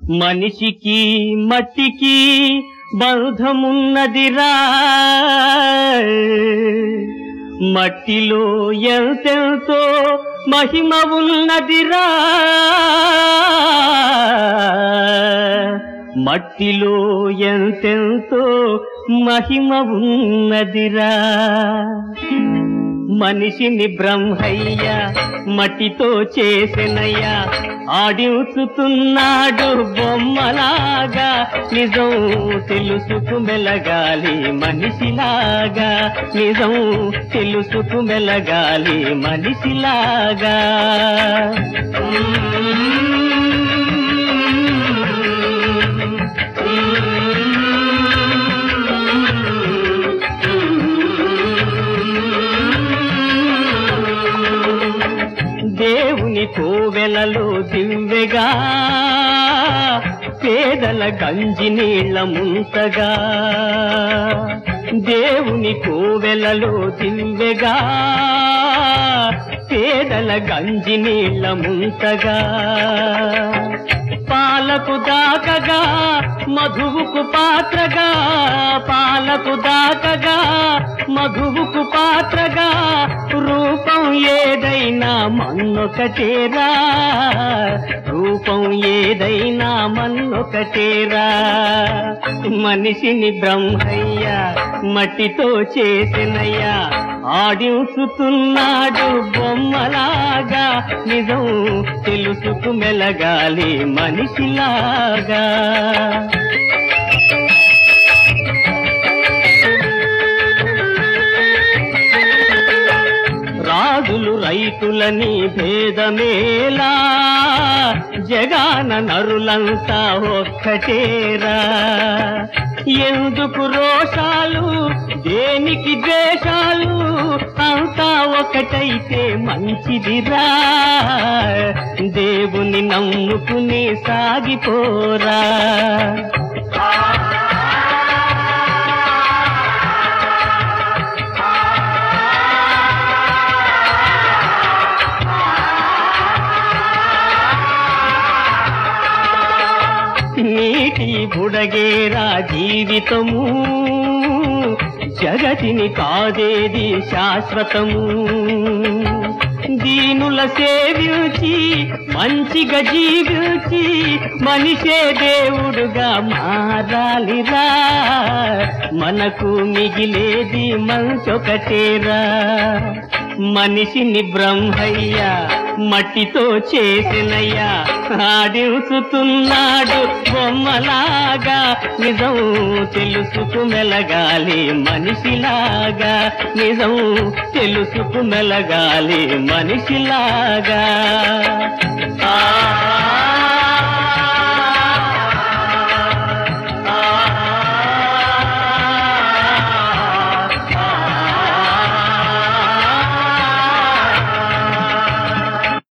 మనిషికి మట్టికి బంధమున్నదిరా మట్టిలో ఎంతెంతో మహిమ ఉన్నదిరా మట్టిలో ఎంతెంతో మహిమ ఉన్నదిరా మనిషిని బ్రహ్మయ్య మట్టితో చేసినయ్యా ఆడించుతున్నాడు బొమ్మలాగా నిజం తెలుసుకు మెలగాలి మనిషిలాగా నిజం తెలుసుకు మెలగాలి మనిషిలాగా దేవుని కోవెలలో దివ్వెగా పేదల గంజి నీళ్ల ముంతగా దేవుని కోవెలలో దివ్వెగా పేదల గంజి నీళ్ల ముంతగా పాలకు దాకగా మధువుకు పాత్రగా పాలకు దాకగా మధువుకు పాత్రగా రూపం ఏదైనా మన్నొకటేరా రూపం ఏదైనా మన్నొకటేరా మనిషిని బ్రహ్మయ్య మట్టితో చేసినయ్యా ఆడించుతున్నాడు బొమ్మలాగా నిజం తెలుసుకు మెలగాలి మనిషిలాగా రాజులు రైతులని భేదమేలా జగాన నరులంతా ఒక్కటేరా ఎందుకు రోషాలు దేనికి ద్వేషాలు అంతా ఒకటైతే మంచిదిరా దేవుని నమ్ముకుని సాగిపోరా నీటి బుడగేరా జీవితము జగతిని కాదేది శాశ్వతము దీనుల సేవించి మంచిగా జీవించి మనిషే దేవుడుగా మారాలిరా మనకు మిగిలేది మంచొకటేరా మనిషిని బ్రహ్మయ్య మట్టితో చేసినయ్యా ఆడించుతున్నాడు బొమ్మలాగా నిజం తెలుసుకు మెలగాలి మనిషిలాగా నిజం తెలుసుకు మెలగాలి మనిషిలాగా ఆ